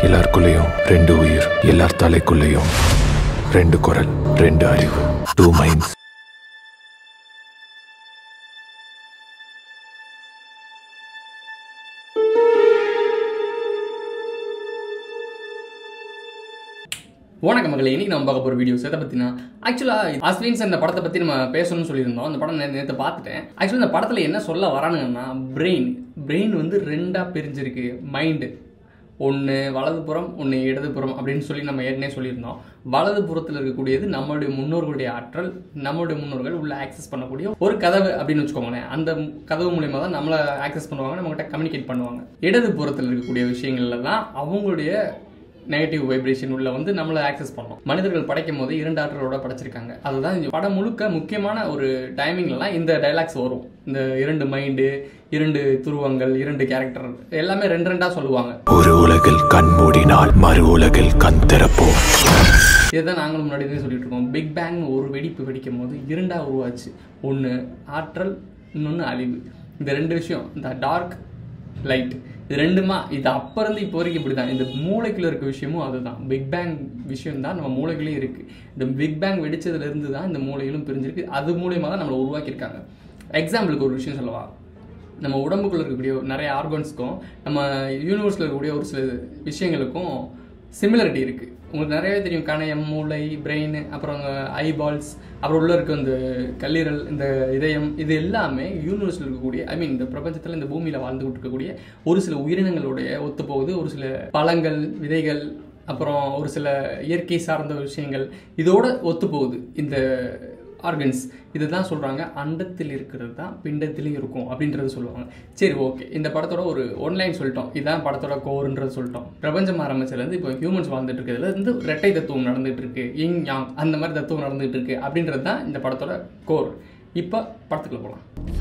எல்லாருக்குள்ளேயும் ரெண்டு உயிர் எல்லார் தலைக்குள்ளேயும் ரெண்டு குரல் ரெண்டு அறிவு டூ மைண்ட்ஸ் வணக்கம் மகளே இன்னைக்கு நம்ம பார்க்க போகிற வீடியோஸ் எதை பற்றினா ஆக்சுவலாக அஸ்வின்ஸ் அந்த படத்தை பற்றி நம்ம பேசணும்னு சொல்லியிருந்தோம் அந்த படம் நேற்று பார்த்துட்டேன் ஆக்சுவலாக இந்த படத்தில் என்ன சொல்ல வரானுங்கன்னா பிரெயின் பிரெயின் வந்து ரெண்டாக பிரிஞ்சிருக்கு மைண்டு ஒன்று வலதுபுறம் ஒன்று இடதுபுறம் அப்படின்னு சொல்லி நம்ம ஏற்கனவே சொல்லியிருந்தோம் வலதுபுறத்தில் இருக்கக்கூடியது நம்மளுடைய முன்னோர்களுடைய ஆற்றல் நம்மளுடைய முன்னோர்கள் உள்ள ஆக்சஸ் பண்ணக்கூடிய ஒரு கதவு அப்படின்னு வச்சுக்கோங்களேன் அந்த கதவு மூலியமாக தான் நம்மளை ஆக்சஸ் பண்ணுவாங்க நம்மகிட்ட கம்யூனிகேட் பண்ணுவாங்க இடதுபுறத்தில் இருக்கக்கூடிய விஷயங்கள்ல தான் அவங்களுடைய நெகட்டிவ் வைப்ரேஷன் உள்ள வந்து நம்மளை ஆக்சஸ் பண்ணோம் மனிதர்கள் படைக்கும் போது இரண்டு ஆற்றலோட படைச்சிருக்காங்க அதுதான் இந்த படம் முழுக்க முக்கியமான ஒரு டைமிங்லலாம் இந்த டைலாக்ஸ் வரும் இந்த இரண்டு மைண்டு இரண்டு துருவங்கள் இரண்டு கேரக்டர் எல்லாமே ரெண்டு ரெண்டா சொல்லுவாங்க ஒரு உலகில் கண் மூடினால் மறு உலகில் கண் திறப்போம் இதுதான் நாங்களும் முன்னாடி இருந்தே சொல்லிட்டு இருக்கோம் பிக் பேங் ஒரு வெடிப்பு வெடிக்கும் போது இரண்டா உருவாச்சு ஒன்று ஆற்றல் இன்னொன்று அழிவு இந்த ரெண்டு விஷயம் இந்த டார்க் லைட் இது ரெண்டுமா இது அப்போ இருந்து இப்போ வரைக்கும் இப்படி தான் இந்த மூளைக்குள்ள இருக்க விஷயமும் அதுதான் பிக் பேங் விஷயம் தான் நம்ம மூளைக்குள்ளேயும் இருக்கு இந்த பிக் பேங் வெடிச்சதுல இருந்து தான் இந்த மூளைகளும் பிரிஞ்சிருக்கு அது மூலியமாக தான் நம்மளை உருவாக்கியிருக்காங்க எக்ஸாம்பிளுக்கு ஒரு விஷயம் சொல்லவா நம்ம உடம்புக்குள்ள இருக்கக்கூடிய நிறைய ஆர்கன்ஸ்க்கும் நம்ம யூனிவர்ஸில் இருக்கக்கூடிய ஒரு சில விஷயங்களுக்கும் சிமிலரிட்டி இருக்குது உங்களுக்கு நிறையவே தெரியும் கணையம் மூளை பிரெயின் அப்புறம் ஐபால்ஸ் அப்புறம் உள்ள இருக்க இந்த கல்லீரல் இந்த இதயம் இது எல்லாமே யூனிவர்ஸில் இருக்கக்கூடிய ஐ மீன் இந்த பிரபஞ்சத்தில் இந்த பூமியில் வாழ்ந்துகிட்டு இருக்கக்கூடிய ஒரு சில உயிரினங்களுடைய ஒத்து போகுது ஒரு சில பழங்கள் விதைகள் அப்புறம் ஒரு சில இயற்கை சார்ந்த விஷயங்கள் இதோட ஒத்து போகுது இந்த ஆர்கன்ஸ் இதுதான் சொல்கிறாங்க அண்டத்தில் இருக்கிறது தான் பிண்டத்திலையும் இருக்கும் அப்படின்றது சொல்லுவாங்க சரி ஓகே இந்த படத்தோட ஒரு ஒன்லைன் சொல்லிட்டோம் இதுதான் படத்தோட கோருன்றது சொல்லிட்டோம் பிரபஞ்சம் ஆரம்பிச்சதுலேருந்து இப்போ ஹியூமன்ஸ் வாழ்ந்துட்டு இருக்கிறதுல இருந்து ரெட்டை தத்துவம் நடந்துட்டு இருக்கு இங் யாங் அந்த மாதிரி தத்துவம் நடந்துட்டு இருக்கு அப்படின்றது தான் இந்த படத்தோட கோர் இப்போ படத்துக்குள்ள போகலாம்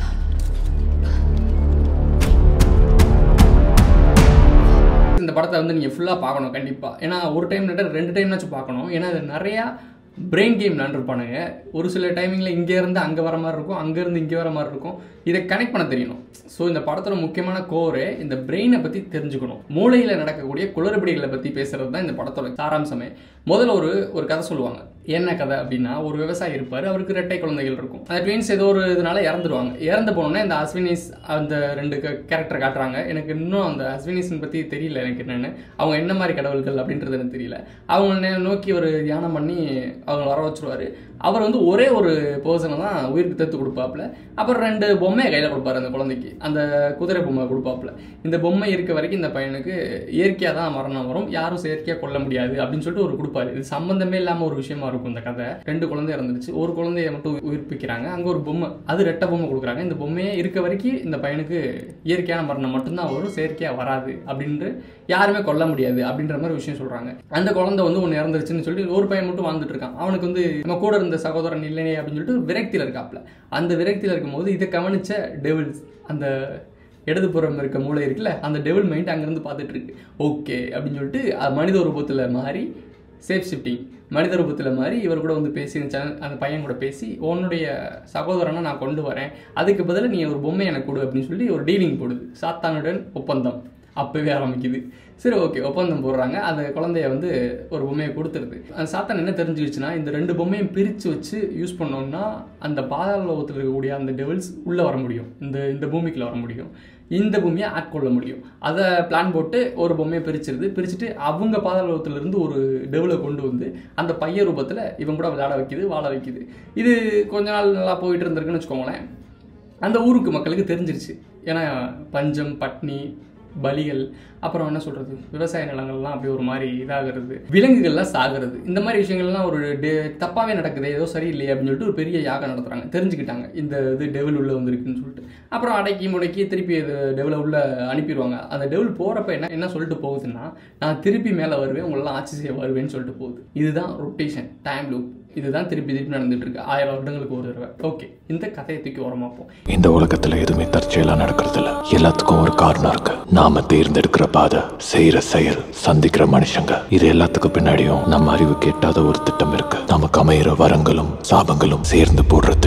இந்த படத்தை வந்து நீங்கள் ஃபுல்லாக பார்க்கணும் கண்டிப்பாக ஏன்னா ஒரு டைம் ரெண்டு டைம்னாச்சும் பார்க்கணும் ஏன்னா இது நிறையா பிரெயின் கேம் விளாண்டுருப்பானுங்க ஒரு சில டைமிங்கில் இங்கேருந்து அங்கே வர மாதிரி இருக்கும் அங்கேருந்து இங்கே வர மாதிரி இருக்கும் இதை கனெக்ட் பண்ண தெரியணும் ஸோ இந்த படத்தோட முக்கியமான கோரே இந்த பிரெயினை பற்றி தெரிஞ்சுக்கணும் மூளையில் நடக்கக்கூடிய குளறுபடிகளை பற்றி பேசுறது தான் இந்த படத்தோட சாராம்சமே முதல்ல ஒரு ஒரு கதை சொல்லுவாங்க என்ன கதை அப்படின்னா ஒரு விவசாயி இருப்பார் அவருக்கு ரெட்டை குழந்தைகள் இருக்கும் அந்த ட்வீன்ஸ் ஏதோ ஒரு இதனால இறந்துருவாங்க இறந்து போனோடனே இந்த அஸ்வினிஸ் அந்த ரெண்டு கேரக்டர் காட்டுறாங்க எனக்கு இன்னும் அந்த அஸ்வினிஸன் பற்றி தெரியல எனக்கு என்னென்னு அவங்க என்ன மாதிரி கடவுள்கள் அப்படின்றது எனக்கு தெரியல அவங்க நோக்கி ஒரு தியானம் பண்ணி அவங்க வர வச்சுருவாரு அவர் வந்து ஒரே ஒரு பர்சனை தான் உயிருக்கு தத்து கொடுப்பாப்புல அப்புறம் ரெண்டு பொம்மையை கையில் கொடுப்பாரு அந்த குழந்தைக்கு அந்த குதிரை பொம்மை கொடுப்பாப்புல இந்த பொம்மை இருக்க வரைக்கும் இந்த பையனுக்கு இயற்கையாக தான் மரணம் வரும் யாரும் செயற்கையாக கொல்ல முடியாது அப்படின்னு சொல்லிட்டு ஒரு கொடுப்பாரு இது சம்பந்தமே இல்லாமல் ஒரு விஷயமா இருக்கும் இந்த கதை ரெண்டு குழந்தை இறந்துருச்சு ஒரு குழந்தைய மட்டும் உயிர்ப்பிக்கிறாங்க அங்கே ஒரு பொம்மை அது ரெட்டை பொம்மை கொடுக்குறாங்க இந்த பொம்மையே இருக்க வரைக்கும் இந்த பையனுக்கு இயற்கையான மரணம் மட்டும்தான் வரும் செயற்கையாக வராது அப்படின்ட்டு யாருமே கொல்ல முடியாது அப்படின்ற மாதிரி விஷயம் சொல்கிறாங்க அந்த குழந்தை வந்து ஒன்று இறந்துருச்சுன்னு சொல்லி ஒரு பையன் மட்டும் வாழ்ந்துட்டு இருக்கான் அவனுக்கு வந்து நம்ம கூட இருந்த சகோதரன் இல்லைனே அப்படின்னு சொல்லிட்டு விரக்தியில் இருக்காப்ல அந்த விரக்தியில் இருக்கும்போது இதை கவனிச்ச டெவில்ஸ் அந்த இடதுபுறம் இருக்க மூளை இருக்குல்ல அந்த டெவில் மைண்ட் அங்கேருந்து பார்த்துட்டு இருக்கு ஓகே அப்படின்னு சொல்லிட்டு அது மனித ரூபத்தில் மாறி சேஃப் ஷிஃப்டிங் மனித ரூபத்தில் மாதிரி இவர் கூட வந்து பேசி அந்த பையன் கூட பேசி உன்னுடைய சகோதரனை நான் கொண்டு வரேன் அதுக்கு பதிலாக நீ ஒரு பொம்மை எனக்கு கொடு அப்படின்னு சொல்லி ஒரு டீலிங் போடுது சாத்தானுடன் ஒப்பந்தம் அப்போவே ஆரம்பிக்குது சரி ஓகே ஒப்பந்தம் போடுறாங்க அந்த குழந்தைய வந்து ஒரு பொம்மையை கொடுத்துருது அந்த சாத்தான் என்ன தெரிஞ்சிருச்சுன்னா இந்த ரெண்டு பொம்மையும் பிரித்து வச்சு யூஸ் பண்ணோம்னா அந்த பாதாள லோகத்தில் இருக்கக்கூடிய அந்த டெவில்ஸ் உள்ளே வர முடியும் இந்த இந்த பூமிக்குள்ள வர முடியும் இந்த பூமியை ஆட்கொள்ள முடியும் அதை பிளான் போட்டு ஒரு பொம்மையை பிரிச்சிருது பிரிச்சுட்டு அவங்க பாதாளத்திலிருந்து ஒரு டெவலை கொண்டு வந்து அந்த பைய ரூபத்தில் இவங்க கூட விளையாட வைக்குது வாழ வைக்குது இது கொஞ்ச நாள் நல்லா போயிட்டு இருந்திருக்குன்னு வச்சுக்கோங்களேன் அந்த ஊருக்கு மக்களுக்கு தெரிஞ்சிருச்சு ஏன்னா பஞ்சம் பட்னி பலிகள் அப்புறம் என்ன சொல்கிறது விவசாய நிலங்கள்லாம் அப்படியே ஒரு மாதிரி இதாகிறது விலங்குகள்லாம் சாகிறது இந்த மாதிரி விஷயங்கள்லாம் ஒரு டே தப்பாகவே நடக்குது ஏதோ சரியில்லையே அப்படின்னு சொல்லிட்டு ஒரு பெரிய யாகம் நடத்துகிறாங்க தெரிஞ்சுக்கிட்டாங்க இந்த இது டெவல் உள்ளே வந்திருக்குன்னு சொல்லிட்டு அப்புறம் அடக்கி முடக்கி திருப்பி இது டெவலை உள்ளே அனுப்பிடுவாங்க அந்த டெவல் போகிறப்ப என்ன என்ன சொல்லிட்டு போகுதுன்னா நான் திருப்பி மேலே வருவேன் உங்களெல்லாம் ஆட்சி செய்ய வருவேன்னு சொல்லிட்டு போகுது இதுதான் ரொட்டேஷன் டைம் லூப் இதுதான் திருப்பி திருப்பி நடந்துட்டு இருக்கு ஆயிரம் வருடங்களுக்கு ஒரு தடவை ஓகே இந்த கதையை தூக்கி உரமாப்போம் இந்த உலகத்துல எதுவுமே தற்செயலா நடக்கிறது இல்ல எல்லாத்துக்கும் ஒரு காரணம் இருக்கு நாம தேர்ந்தெடுக்கிற பாதை செய்யற செயல் சந்திக்கிற மனுஷங்க இது எல்லாத்துக்கும் பின்னாடியும் நம்ம அறிவு கேட்டாத ஒரு திட்டம் இருக்கு நமக்கு அமையிற வரங்களும் சாபங்களும் சேர்ந்து போடுற திட்டம்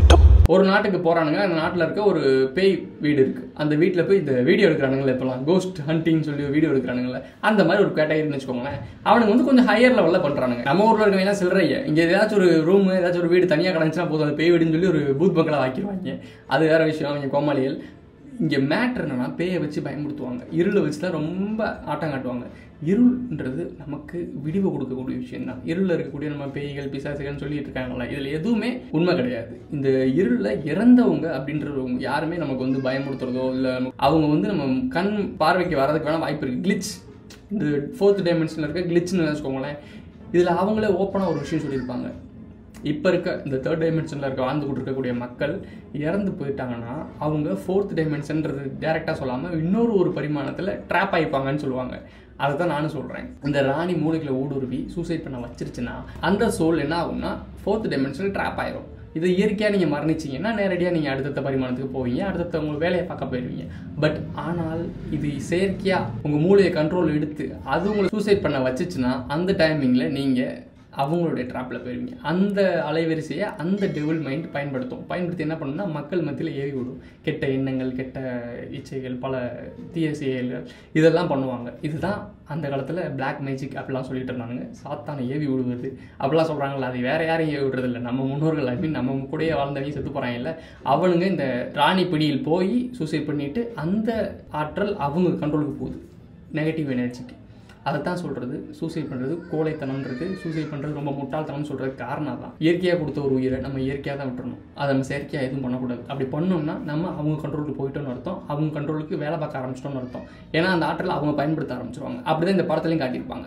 ஒரு நாட்டுக்கு போகிறானுங்க அந்த நாட்டில் இருக்க ஒரு பேய் வீடு இருக்குது அந்த வீட்டில் போய் இந்த வீடியோ எடுக்கிறானுங்களே இப்போலாம் கோஸ்ட் ஹண்டிங் சொல்லி வீடியோ எடுக்கிறானுங்களே அந்த மாதிரி ஒரு கேட்டகரின்னு வச்சுக்கோங்களேன் அவனுங்க வந்து கொஞ்சம் ஹையர் லெவலில் பண்ணுறானுங்க நம்ம ஊரில் இருக்கவங்க எல்லாம் சில்லறைய இங்கே ஏதாச்சும் ஒரு ரூம் ஏதாச்சும் ஒரு வீடு தனியாக கிடந்துச்சுன்னா போதும் அந்த பேய் வீடுன்னு சொல்லி ஒரு பூத் பங்களா ஆக்கிடுவாங்க அது வேற விஷயம் அவங்க கோமாளிகள் இங்கே மேட்ரு என்னன்னா பேயை வச்சு பயமுறுத்துவாங்க இருளை வச்சு தான் ரொம்ப ஆட்டம் காட்டுவாங்க இருள்ன்றது நமக்கு விடிவு கொடுக்கக்கூடிய விஷயம் தான் இருளில் இருக்கக்கூடிய நம்ம பேய்கள் பிசாசுகள்னு சொல்லிட்டு இருக்காங்களா இதில் எதுவுமே உண்மை கிடையாது இந்த இருளில் இறந்தவங்க அப்படின்றவங்க யாருமே நமக்கு வந்து பயமுறுத்துறதோ இல்லை அவங்க வந்து நம்ம கண் பார்வைக்கு வரதுக்கு வேணால் வாய்ப்பு இருக்குது கிளிச் இந்த ஃபோர்த் டைமென்ஷனில் இருக்க கிளிச்னு வச்சுக்கோங்களேன் இதில் அவங்களே ஓப்பனாக ஒரு விஷயம் சொல்லியிருப்பாங்க இப்போ இருக்க இந்த தேர்ட் டைமென்ஷனில் இருக்க வாழ்ந்துகிட்டு இருக்கக்கூடிய மக்கள் இறந்து போயிட்டாங்கன்னா அவங்க ஃபோர்த் டைமென்ஷன்றது டேரெக்டாக சொல்லாமல் இன்னொரு ஒரு பரிமாணத்தில் ட்ராப் ஆகிப்பாங்கன்னு சொல்லுவாங்க அதை தான் நானும் சொல்கிறேன் இந்த ராணி மூளைகளை ஊடுருவி சூசைட் பண்ண வச்சிருச்சுன்னா அந்த சோல் என்ன ஆகும்னா ஃபோர்த் டைமென்ஷனில் ட்ராப் ஆயிரும் இது இயற்கையாக நீங்கள் மரணிச்சிங்கன்னா நேரடியாக நீங்கள் அடுத்தடுத்த பரிமாணத்துக்கு போவீங்க அடுத்தடுத்த உங்கள் வேலையை பார்க்க போயிடுவீங்க பட் ஆனால் இது செயற்கையாக உங்கள் மூளையை கண்ட்ரோல் எடுத்து அது உங்களை சூசைட் பண்ண வச்சுச்சுன்னா அந்த டைமிங்கில் நீங்கள் அவங்களுடைய ட்ராப்பில் போயிருவீங்க அந்த அலைவரிசையை அந்த டெவில் மைண்ட் பயன்படுத்தும் பயன்படுத்தி என்ன பண்ணுன்னா மக்கள் மத்தியில் ஏவி விடும் கெட்ட எண்ணங்கள் கெட்ட இச்சைகள் பல தீய செயல்கள் இதெல்லாம் பண்ணுவாங்க இதுதான் அந்த காலத்தில் பிளாக் மேஜிக் அப்படிலாம் சொல்லிட்டு இருந்தானுங்க சாத்தானை ஏவி விடுவது அப்படிலாம் சொல்கிறாங்களா அது வேற யாரையும் ஏவி விடுறது இல்லை நம்ம முன்னோர்கள் ஐ மீன் நம்ம கூடயே வாழ்ந்தவங்க செத்து போகிறாங்கல்ல அவனுங்க இந்த ராணி பிடியில் போய் சூசைட் பண்ணிட்டு அந்த ஆற்றல் அவங்க கண்ட்ரோலுக்கு போகுது நெகட்டிவ் எனர்ஜிக்கு அதை தான் சொல்கிறது சூசைட் பண்ணுறது கோழைத்தனம்ன்றது சூசைட் பண்ணுறது ரொம்ப முட்டாள்தனம்னு சொல்கிறது காரணம் தான் இயற்கையாக கொடுத்த ஒரு உயிரை நம்ம இயற்கையாக தான் விட்டுறணும் அதை நம்ம செயற்கையாக எதுவும் பண்ணக்கூடாது அப்படி பண்ணோம்னா நம்ம அவங்க கண்ட்ரோலுக்கு போயிட்டோம்னு அர்த்தம் அவங்க கண்ட்ரோலுக்கு வேலை பார்க்க ஆரம்பிச்சிட்டோம்னு அர்த்தம் ஏன்னா அந்த ஆற்றலை அவங்க பயன்படுத்த ஆரம்பிச்சிருவாங்க அப்படி தான் இந்த படத்துலையும் காட்டியிருப்பாங்க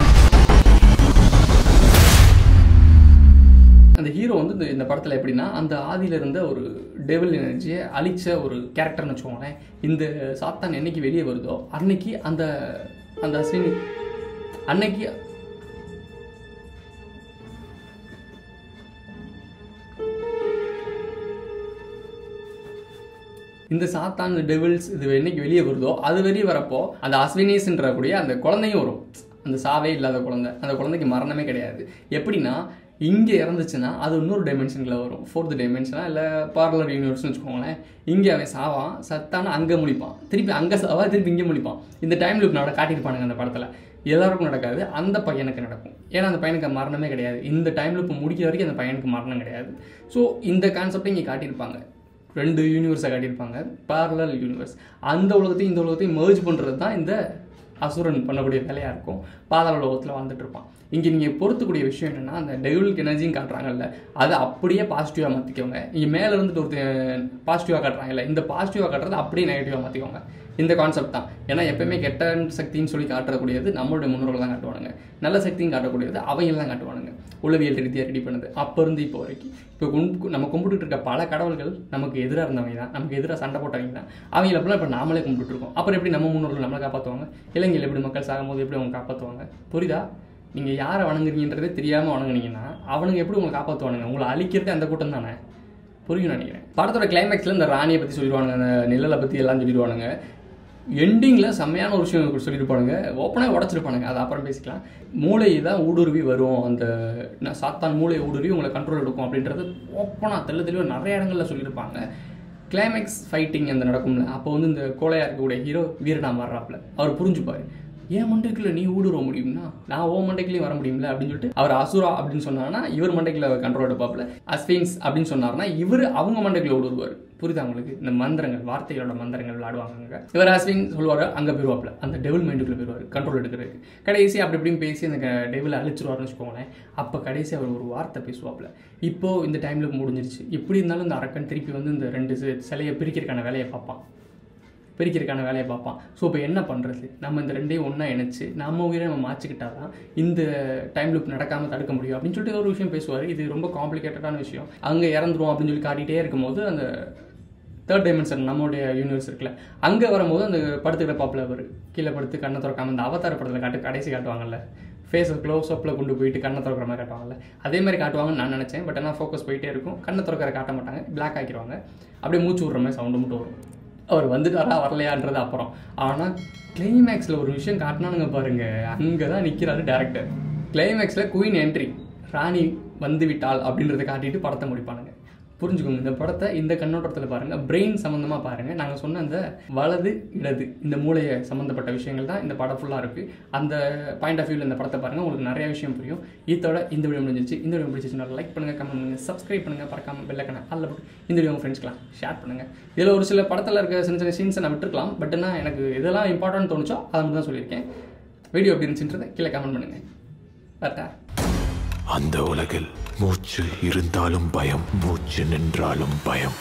அந்த ஹீரோ வந்து இந்த இந்த படத்தில் எப்படின்னா அந்த ஆதியில இருந்த ஒரு டெவல் எனர்ஜியை அழிச்ச ஒரு கேரக்டர்னு வச்சுக்கோங்களேன் இந்த சாத்தான் என்னைக்கு வெளியே வருதோ அன்னைக்கு அந்த அந்த அஸ்வினி அன்னைக்கு இந்த சாத்தான் இந்த டெவில்ஸ் இது என்னைக்கு வெளியே வருதோ அது வெளியே வரப்போ அந்த அஸ்வினேஸ்ன்ற கூடிய அந்த குழந்தையும் வரும் அந்த சாவே இல்லாத குழந்தை அந்த குழந்தைக்கு மரணமே கிடையாது எப்படின்னா இங்கே இறந்துச்சுன்னா அது இன்னொரு டைமென்ஷனில் வரும் ஃபோர்த் டைமென்ஷனா இல்லை பார்லர் யூனிவர்ஸ்னு வச்சுக்கோங்களேன் இங்கே அவன் சாவான் சத்தான அங்கே முழிப்பான் திருப்பி அங்கே சாவா திருப்பி இங்கே முழிப்பான் இந்த டைம் லுக் நட காட்டியிருப்பானுங்க அந்த படத்தில் எல்லாருக்கும் நடக்காது அந்த பையனுக்கு நடக்கும் ஏன்னா அந்த பையனுக்கு மரணமே கிடையாது இந்த டைம் லுக் முடிக்கிற வரைக்கும் அந்த பையனுக்கு மரணம் கிடையாது ஸோ இந்த கான்செப்டை இங்கே காட்டியிருப்பாங்க ரெண்டு யூனிவர்ஸை காட்டியிருப்பாங்க parallel யூனிவர்ஸ் அந்த உலகத்தையும் இந்த உலகத்தையும் merge பண்ணுறது தான் இந்த அசுரன் பண்ணக்கூடிய வேலையாக இருக்கும் பாதாள உலகத்தில் வாழ்ந்துட்டு இருப்பான் இங்கே நீங்கள் பொறுத்துக்கூடிய விஷயம் என்னென்னா அந்த டெவிலுக்கு எனர்ஜியும் காட்டுறாங்கல்ல அதை அப்படியே பாசிட்டிவாக மாற்றிக்கோங்க இங்கே மேலே இருந்துட்டு ஒருத்தர் பாசிட்டிவாக காட்டுறாங்கல்ல இந்த பாசிட்டிவாக காட்டுறதை அப்படியே நெகட்டிவாக மாற்றிக்கோங்க இந்த கான்செப்ட் தான் ஏன்னா எப்பயுமே கெட்ட சக்தின்னு சொல்லி காட்டக்கூடியது நம்மளுடைய முன்னோர்கள் தான் காட்டுவானுங்க நல்ல சக்தியும் காட்டக்கூடியது அவங்க தான் காட்டுவானுங்க உளவியல் ரீதியாக ரெடி பண்ணுது அப்போ இருந்து இப்போ வரைக்கும் இப்போ கும்பு நம்ம கும்பிட்டுட்டு இருக்க பல கடவுள்கள் நமக்கு எதிராக இருந்தவங்க தான் நமக்கு எதிராக சண்டை போட்டவங்க தான் அவங்கள எப்படிலாம் இப்போ நாமளே கும்பிட்டுட்டு இருக்கோம் அப்புறம் எப்படி நம்ம முன்னோர்கள் நம்மளை காப்பாற்றுவாங்க இளைஞர்கள் எப்படி மக்கள் சாகும்போது எப்படி அவங்க காப்பாற்றுவாங்க புரியுதா நீங்கள் யாரை வணங்குறீங்கன்றதே தெரியாமல் வணங்குனீங்கன்னா அவனுங்க எப்படி உங்களை காப்பாற்றுவானுங்க உங்களை அழிக்கிறது அந்த கூட்டம் தானே புரியும் நினைக்கிறேன் படத்தோட கிளைமேக்ஸில் இந்த ராணியை பற்றி சொல்லிடுவானுங்க அந்த நிழலை பற்றி எல்லாம் சொல்லிடுவானுங்க எண்டிங்கில் செம்மையான ஒரு விஷயம் சொல்லியிருப்பானுங்க ஓப்பனாக உடச்சிருப்பானுங்க அது அப்புறம் பேசிக்கலாம் மூளை தான் ஊடுருவி வரும் அந்த ந- சாத்தான் மூளை ஊடுருவி உங்களை கண்ட்ரோல் எடுக்கும் அப்படின்றது ஓப்பனாக தெள்ள தெளிவாக நிறைய இடங்களில் சொல்லியிருப்பாங்க கிளைமேக்ஸ் ஃபைட்டிங் அந்த நடக்கும்ல அப்போ வந்து இந்த கோலையாக இருக்கக்கூடிய ஹீரோ வீரனா மாறுறாப்புல அவர் புரிஞ்சுப்பாரு ஏன் மண்டைக்குள்ள நீ ஊடுருவ முடியும்னா நான் ஓ மண்டைக்குள்ளேயும் வர முடியும்ல அப்படின்னு சொல்லிட்டு அவர் அசுரா அப்படின்னு சொன்னாங்கன்னா இவர் மண்டைக்குள்ள கண்ட்ரோல் எடுப்பாப்புல அஸ்வின்ஸ் அப்படின்னு சொன்னார்னா இவர் அவங்க மண்டைக்குள்ள ஊடுருவார் புரியுதா உங்களுக்கு இந்த மந்திரங்கள் வார்த்தைகளோட மந்திரங்கள் விளையாடுவாங்க இவர் அஸ்வின் சொல்லுவார் அங்கே போயிருவாப்புல அந்த டெவில் மைண்டுக்குள்ள போயிருவார் கண்ட்ரோல் எடுக்கிறதுக்கு கடைசி அப்படி இப்படின்னு பேசி அந்த டெவில் அழிச்சிருவாருன்னு வச்சுக்கோங்களேன் அப்போ கடைசி அவர் ஒரு வார்த்தை பேசுவாப்புல இப்போ இந்த டைமில் முடிஞ்சிருச்சு எப்படி இருந்தாலும் இந்த அரக்கன் திருப்பி வந்து இந்த ரெண்டு சி- சிலையை பிரிக்கிறதுக்கான வேலையை பார்ப்பான் பிரிக்கிறதுக்கான வேலையை பார்ப்பான் ஸோ இப்போ என்ன பண்ணுறது நம்ம இந்த ரெண்டையும் ஒன்றா இணைச்சு நம்ம உயிரை நம்ம மாற்றிக்கிட்டா தான் இந்த டைம் லூப் நடக்காமல் தடுக்க முடியும் அப்படின்னு சொல்லிட்டு ஒரு விஷயம் பேசுவார் இது ரொம்ப காம்ப்ளிகேட்டடான விஷயம் அங்கே இறந்துரும் அப்படின்னு சொல்லி காட்டிகிட்டே இருக்கும்போது அந்த தேர்ட் டைமென்ஷன் நம்மளுடைய யூனிவர்ஸ் இருக்குல்ல அங்கே வரும்போது அந்த படுத்துக்கிற பாப்பில் அவர் கீழே படுத்து கண்ணை திறக்காம அந்த அவதார படத்தில் காட்டு கடைசி காட்டுவாங்கல்ல ஃபேஸை க்ளோஸ் அப்பில் கொண்டு போயிட்டு கண்ணை திறக்கிற மாதிரி காட்டுவாங்கல்ல அதே மாதிரி காட்டுவாங்கன்னு நான் நினச்சேன் பட் ஆனால் ஃபோக்கஸ் போயிட்டே இருக்கும் கண்ணை திறக்கிற காட்ட மாட்டாங்க பிளாக் ஆக்கிடுவாங்க அப்படியே மூச்சு விட்ற மாதிரி சவுண்டு மட்டும் வரும் அவர் வந்துட்டாரா வரலையான்றது அப்புறம் ஆனால் கிளைமேக்ஸில் ஒரு விஷயம் காட்டினானுங்க பாருங்க அங்கே தான் நிற்கிறாரு டேரக்டர் கிளைமேக்ஸில் குயின் என்ட்ரி ராணி வந்து விட்டாள் அப்படின்றத காட்டிட்டு படத்தை முடிப்பானுங்க புரிஞ்சுக்கோங்க இந்த படத்தை இந்த கண்ணோட்டத்தில் பாருங்கள் பிரெயின் சம்மந்தமாக பாருங்கள் நாங்கள் சொன்ன அந்த வலது இடது இந்த மூளையை சம்மந்தப்பட்ட விஷயங்கள் தான் இந்த படம் ஃபுல்லாக இருக்குது அந்த பாயிண்ட் ஆஃப் வியூவில் இந்த படத்தை பாருங்கள் உங்களுக்கு நிறைய விஷயம் புரியும் இதோட இந்த வீடியோ முடிஞ்சிச்சு இந்த வீடியோ பிடிச்சிச்சுன்னா லைக் பண்ணுங்கள் கமெண்ட் பண்ணுங்கள் சப்ஸ்கிரைப் பண்ணுங்கள் பறக்காம பெல்லக்கனை அல்ல போட்டு இந்த வீடியோ உங்கள் ஃப்ரெண்ட்ஸ்க்கலாம் ஷேர் பண்ணுங்கள் இதில் ஒரு சில படத்தில் இருக்க சின்ன சின்ன சீன்ஸை நான் விட்டுருக்கலாம் பட் ஆனால் எனக்கு இதெல்லாம் இம்பார்ட்டன்ட் தோணுச்சோ அதை மட்டும் தான் சொல்லியிருக்கேன் வீடியோ எப்படி இருந்துச்சுன்றதை கீழே கமெண்ட் பண்ணுங்கள் கரெக்டா அந்த உலகில் மூச்சு இருந்தாலும் பயம் மூச்சு நின்றாலும் பயம்